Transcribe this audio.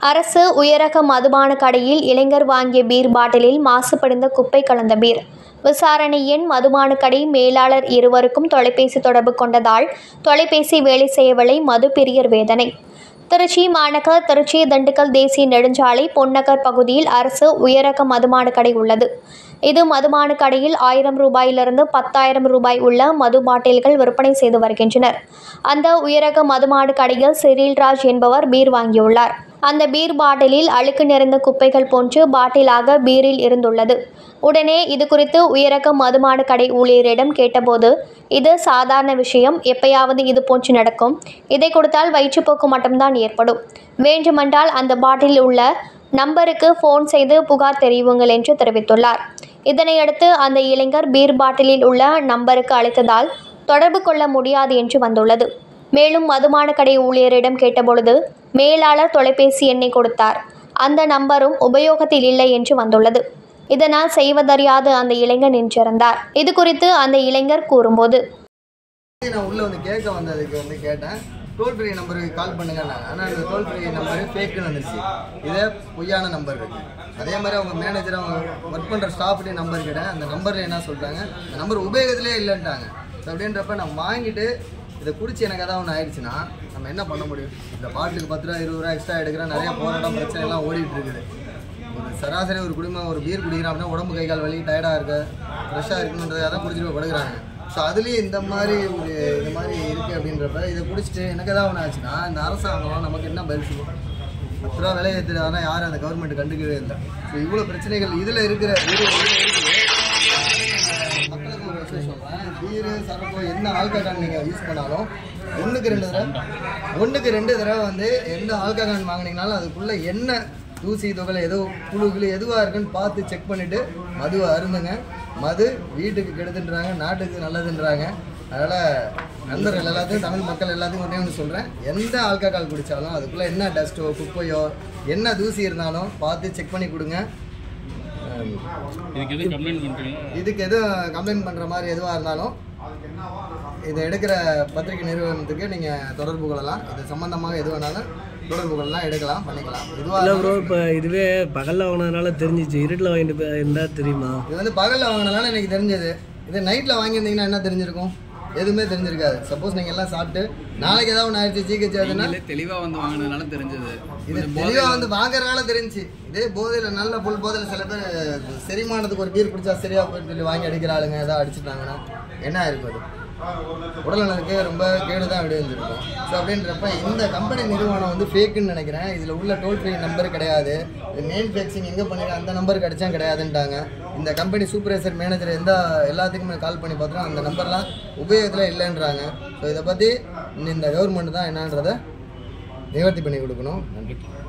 அரசு உயரக மதுபான கடையில் இளைஞர் வாங்கிய பீர் பாட்டிலில் மாசுபடிந்த குப்பை கலந்த பீர் விசாரணை எண் மதுபான கடை மேலாளர் இருவருக்கும் தொலைபேசி தொடர்பு கொண்டதால் தொலைபேசி வேலை செய்யவில்லை மது பிரியர் வேதனை திருச்சி மாநகர் திருச்சி திண்டுக்கல் தேசிய நெடுஞ்சாலை பொன்னகர் பகுதியில் அரசு உயரக மதுபான கடை உள்ளது இது மதுபான கடையில் ஆயிரம் ரூபாயிலிருந்து பத்தாயிரம் ரூபாய் உள்ள மது பாட்டில்கள் விற்பனை செய்து வருகின்றனர் அந்த உயரக மதுபான கடையில் சிறில்ராஜ் என்பவர் பீர் வாங்கியுள்ளார் அந்த பீர் பாட்டிலில் அழுக்கு நிறைந்த குப்பைகள் போன்று பாட்டிலாக பீரில் இருந்துள்ளது உடனே இது குறித்து உயரக மதுபான கடை ஊழியரிடம் கேட்டபோது இது சாதாரண விஷயம் எப்பயாவது இது போன்று நடக்கும் இதை கொடுத்தால் வயிற்றுப்போக்கு மட்டும்தான் ஏற்படும் வேண்டுமென்றால் அந்த பாட்டிலில் உள்ள நம்பருக்கு ஃபோன் செய்து புகார் தெரிவியுங்கள் என்று தெரிவித்துள்ளார் இதனையடுத்து அந்த இளைஞர் பீர் பாட்டிலில் உள்ள நம்பருக்கு அழைத்ததால் தொடர்பு கொள்ள முடியாது என்று வந்துள்ளது மேலும் மதுபான கடை ஊழியரிடம் கேட்டபொழுது மேலாளர் தொலைபேசி எண்ணை கொடுத்தார் அந்த நம்பரும் உபயோகத்தில் இல்லை என்று வந்துள்ளது இதனால் செய்வதறியாத அந்த இளைஞர் நின்றிருந்தார் இது குறித்து அந்த இளைஞர் கூறும்போது நான் உள்ள வந்து கேட்க வந்ததுக்கு வந்து கேட்டேன் டோல் ஃப்ரீ நம்பருக்கு கால் பண்ணுங்கன்னாங்க ஆனால் அந்த டோல் ஃப்ரீ நம்பரு ஃபேக்குன்னு வந்துருச்சு இதே பொய்யான நம்பர் இருக்கு அதே மாதிரி அவங்க மேனேஜர் அவங்க ஒர்க் பண்ணுற ஸ்டாஃப்டே நம்பர் கேட்டேன் அந்த நம்பரில் என்ன சொல்லிட்டாங்க அந்த நம்பர் உபயோகத்திலே இல்லைன்ட்டாங்க ஸோ அப்படின்றப்ப நான் வாங்கிட்டு இதை குடிச்சு எனக்கு ஏதாவது ஒன்று ஆயிடுச்சுன்னா நம்ம என்ன பண்ண முடியும் இந்த பாட்டிலுக்கு பத்து ரூபா இருபது ரூபா எக்ஸ்ட்ரா எடுக்கிறேன் நிறைய போராட்டம் பிரச்சனை எல்லாம் ஓடிட்டு இருக்குது ஒரு சராசரி ஒரு குடும்பம் ஒரு பீர் குடிக்கிறான் அப்படின்னா உடம்பு கை கால் வலி டயர்டாக இருக்கு ஃப்ரெஷ்ஷாக இருக்குன்றதுக்காக தான் குடிச்சிட்டு போய் படுக்கிறாங்க ஸோ அதுலேயும் இந்த மாதிரி ஒரு இந்த மாதிரி இருக்குது அப்படின்றப்ப இதை குடிச்சிட்டு எனக்கு ஏதாவது ஒன்று ஆச்சுன்னா இந்த அரசாங்கம் நமக்கு என்ன பதில் சொல்லும் பத்து ரூபா விலை ஏற்றுறது ஆனால் யாரும் அந்த கவர்மெண்ட் கண்டுக்கவே இல்லை ஸோ இவ்வளோ பிரச்சனைகள் இதில் இருக்கிற இதில் இருக்குது மக்களுக்கு ஒரு விஷயம் சொல்கிறேன் பீரு சரக்கு என்ன ஆல்கஹால் நீங்கள் யூஸ் பண்ணாலும் ஒன்றுக்கு ரெண்டு தடவை ஒன்றுக்கு ரெண்டு தடவை வந்து எந்த ஆல்கஹால் வாங்குனீங்கனாலும் அதுக்குள்ளே என்ன தூசி துகளை ஏதோ புழுகள் எதுவாக இருக்குன்னு பார்த்து செக் பண்ணிவிட்டு மதுவை அருந்துங்க மது வீட்டுக்கு கெடுதுன்றாங்க நாட்டுக்கு நல்லதுன்றாங்க அதனால் நண்பர்கள் எல்லாத்தையும் தமிழ் மக்கள் எல்லாத்தையும் ஒன்றே ஒன்று சொல்கிறேன் எந்த ஆல்கஹால் குடித்தாலும் அதுக்குள்ளே என்ன டஸ்ட்டோ குப்பையோ என்ன தூசி இருந்தாலும் பார்த்து செக் பண்ணி கொடுங்க அஹ் இதுக்கு எதுவும் கம்ப்ளைண்ட் பண்ணுறீங்களா இதுக்கு எதுவும் கம்ப்ளைண்ட் பண்ணுற மாதிரி எதுவாக இருந்தாலும் இதை எடுக்கிற பத்திரிகை நிறுவனத்துக்கு நீங்கள் தொடர்பு கொள்ளலாம் இது சம்மந்தமாக எது வேணாலும் தொடர்பு கொள்ளலாம் எடுக்கலாம் பண்ணிக்கலாம் இல்லை இதுவாக ப்ரோ இப்போ இதுவே பகலில் வாங்கினதுனால தெரிஞ்சிச்சு இருட்டில் வாங்கிட்டு போய் இருந்தால் தெரியுமா இது வந்து பகலில் வாங்கினால எனக்கு தெரிஞ்சது இது நைட்டில் வாங்கியிருந்தீங்கன்னா என்ன தெரிஞ்சிருக்கும் எதுவுமே தெரிஞ்சிருக்காது சப்போஸ் நீங்கள் எல்லாம் சாப்பிட்டு நாளைக்கு ஏதாவது ஒன்று ஆயிடுச்சு ஜிஹெச் ஆகுதுன்னா நீங்களே தெளிவா வந்து வாங்கினதுனால தெரிஞ்சது இது தெளிவாக வந்து வாங்குறதுனால தெரிஞ்சு இதே போதையில் நல்ல புல் போதையில் சில பேர் செரிமானத்துக்கு ஒரு பீர் குடிச்சா சரியா போயிட்டு சொல்லி வாங்கி அடிக்கிற ஆளுங்க ஏதாவது அடிச்சுட்டாங்கன்னா என்ன இருக்கும் அது உடல்நலனுக்கு ரொம்ப கேடு தான் விடுவிருக்கும் ஸோ அப்படின்றப்ப இந்த கம்பெனி நிறுவனம் வந்து ஃபேக்குன்னு நினைக்கிறேன் இதில் உள்ள டோல் ஃப்ரீ நம்பர் கிடையாது இது மெயின் ஃபேக்சிங் எங்கே பண்ணிட்டு அந்த நம்பர் கிடைச்சா கிடையாதுன்ட்டாங்க இந்த கம்பெனி சூப்பர்வைசர் மேனேஜர் எந்த எல்லாத்துக்குமே கால் பண்ணி பார்த்தோம் அந்த நம்பர்லாம் உபயோகத்தில் இல்லைன்றாங்க ஸோ இதை பற்றி இந்த கவர்மெண்ட் தான் என்னன்றதை நிவர்த்தி பண்ணி கொடுக்கணும் நன்றி